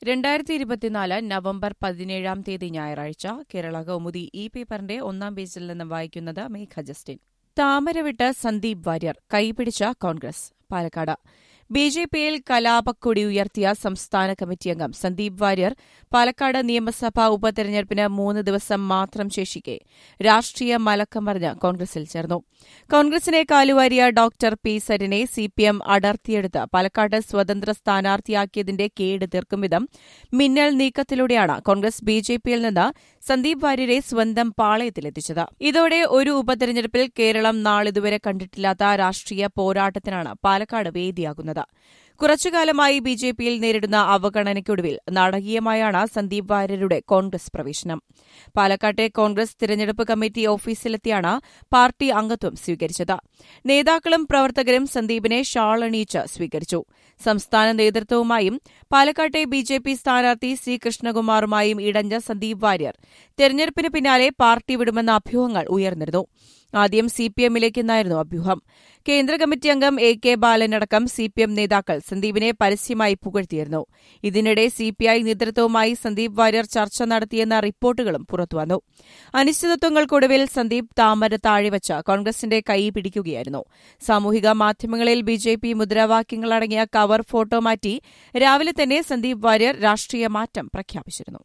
രണ്ടായിരത്തി ഇരുപത്തിനാല് നവംബർ പതിനേഴാം തീയതി ഞായറാഴ്ച കേരള കൗമുദി ഈ പേപ്പറിന്റെ ഒന്നാം പേജിൽ നിന്ന് വായിക്കുന്നത് മേഘ ജസ്റ്റിൻ താമരവിട്ട് സന്ദീപ് വാര്യർ കൈപിടിച്ച കോൺഗ്രസ് പാലക്കാട് ബി ജെ പിയിൽ കലാപക്കൊടി ഉയർത്തിയ സംസ്ഥാന കമ്മിറ്റി അംഗം സന്ദീപ് വാര്യർ പാലക്കാട് നിയമസഭാ ഉപതെരഞ്ഞെടുപ്പിന് മൂന്ന് ദിവസം മാത്രം ശേഷിക്കെ രാഷ്ട്രീയ മലക്കം മറിഞ്ഞ് കോൺഗ്രസിൽ ചേർന്നു കോൺഗ്രസിനെ കാലുവാരിയ ഡോക്ടർ പി സരിനെ സിപിഎം അടർത്തിയെടുത്ത് പാലക്കാട് സ്വതന്ത്ര സ്ഥാനാർത്ഥിയാക്കിയതിന്റെ കേട് തീർക്കും വിധം മിന്നൽ നീക്കത്തിലൂടെയാണ് കോൺഗ്രസ് ബി ജെ പിയിൽ നിന്ന് സന്ദീപ് വാര്യരെ സ്വന്തം പാളയത്തിലെത്തിച്ചത് ഇതോടെ ഒരു ഉപതെരഞ്ഞെടുപ്പിൽ കേരളം നാളിതുവരെ കണ്ടിട്ടില്ലാത്ത രാഷ്ട്രീയ പോരാട്ടത്തിനാണ് പാലക്കാട് വേദിയാകുന്നത് കുറച്ചുകാലമായി ബി ജെ പിയിൽ നേരിടുന്ന അവഗണനയ്ക്കൊടുവിൽ നാടകീയമായാണ് സന്ദീപ് വാര്യരുടെ കോൺഗ്രസ് പ്രവേശനം പാലക്കാട്ടെ കോൺഗ്രസ് തിരഞ്ഞെടുപ്പ് കമ്മിറ്റി ഓഫീസിലെത്തിയാണ് പാർട്ടി അംഗത്വം സ്വീകരിച്ചത് നേതാക്കളും പ്രവർത്തകരും സന്ദീപിനെ ഷാളണിയിച്ച് സ്വീകരിച്ചു സംസ്ഥാന നേതൃത്വവുമായും പാലക്കാട്ടെ ബി ജെ പി സ്ഥാനാർത്ഥി സി കൃഷ്ണകുമാറുമായും ഇടഞ്ഞ സന്ദീപ് വാര്യർ തെരഞ്ഞെടുപ്പിന് പിന്നാലെ പാർട്ടി വിടുമെന്ന അഭ്യൂഹങ്ങൾ ഉയർന്നിരുന്നു ആദ്യം സിപിഎമ്മിലേക്കെന്നായിരുന്നു അഭ്യൂഹം കേന്ദ്ര കമ്മിറ്റി അംഗം എ കെ ബാലനടക്കം സിപിഎം നേതാക്കൾ സന്ദീപിനെ പരസ്യമായി പുകഴ്ത്തിയിരുന്നു ഇതിനിടെ സിപിഐ നേതൃത്വവുമായി സന്ദീപ് വാര്യർ ചർച്ച നടത്തിയെന്ന റിപ്പോർട്ടുകളും പുറത്തുവന്നു അനിശ്ചിതത്വങ്ങൾക്കൊടുവിൽ സന്ദീപ് താമര താഴെവച്ച് കോൺഗ്രസിന്റെ കൈ പിടിക്കുകയായിരുന്നു സാമൂഹിക മാധ്യമങ്ങളിൽ ബി ജെ പി മുദ്രാവാക്യങ്ങളടങ്ങിയ കവർ ഫോട്ടോ മാറ്റി രാവിലെ തന്നെ സന്ദീപ് വാര്യർ രാഷ്ട്രീയ മാറ്റം പ്രഖ്യാപിച്ചിരുന്നു